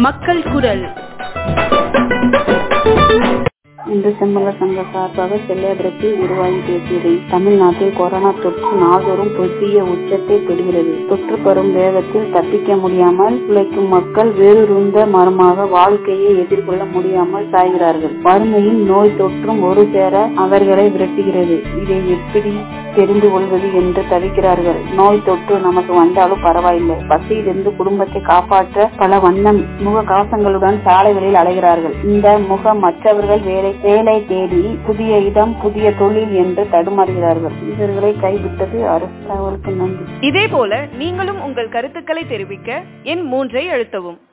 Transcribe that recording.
மக்கள் குரல் இன்று செம்மல சங்க சார்பாக செல்லியாபுரத்தில் நிர்வாகி பேசுகிறேன் தமிழ்நாட்டில் கொரோனா தொற்று நாள்தோறும் புதிய உச்சத்தை பெறுகிறது தொற்று பெறும் வேகத்தில் தப்பிக்க முடியாமல் உழைக்கும் மக்கள் வேறொருந்த மரமாக வாழ்க்கையை எதிர்கொள்ள முடியாமல் சாய்கிறார்கள் வறுமையின் நோய் தொற்றும் ஒரு சேர அவர்களை விரட்டுகிறது இதை எப்படி தெரிந்து கொள்வது என்று தவிக்கிறார்கள் நோய் தொற்று நமக்கு வந்தாலும் பரவாயில்லை பசியிலிருந்து குடும்பத்தை காப்பாற்ற பல வண்ணம் முக கவசங்களுடன் சாலைகளில் அலைகிறார்கள் இந்த முகம் மற்றவர்கள் வேலை வேலை தேடி புதிய இடம் புதிய தொழில் என்று தடுமாறுகிறார்கள் இவர்களை கைவிட்டது அரசு தகவலுக்கு நன்றி இதே போல நீங்களும் உங்கள் கருத்துக்களை தெரிவிக்க எண் மூன்றை அழுத்தவும்